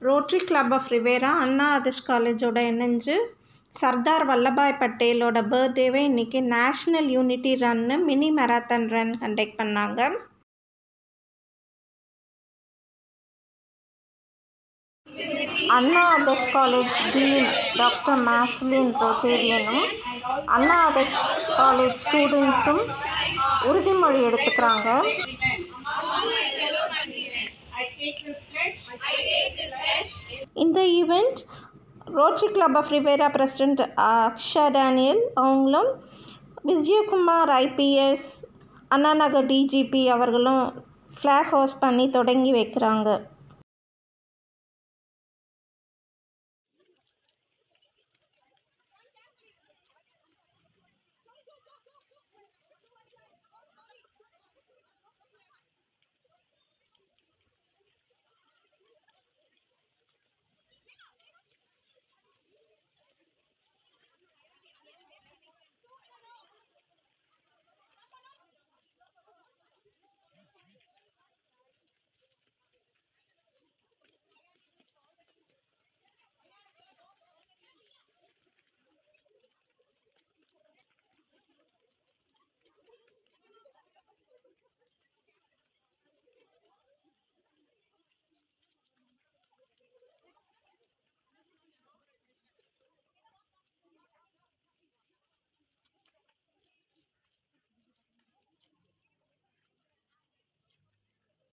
rotary club of Riviera Anna Adarsh காலேஜோட இணைஞ்சு சர்தார் வல்லபாய் பட்டேலோட பர்த்டேவை இன்றைக்கி நேஷ்னல் யூனிட்டி ரன்னு மினி மேரத்தான் ரன் கண்டக்ட் பண்ணாங்க Anna Adarsh college dean doctor மேஸ்லின் ரோட்டேரியனும் அண்ணா ஆதர்ஷ் காலேஜ் ஸ்டூடெண்ட்ஸும் உறுதிமொழி எடுத்துக்கிறாங்க இந்த event Rotary club of Riviera president Aksha Daniel அவங்களும் விஜயகுமார் ஐபிஎஸ் அண்ணாநகர் டிஜிபி அவர்களும் ஃப்ளாக் ஹோஸ்ட் பண்ணி தொடங்கி வைக்கிறாங்க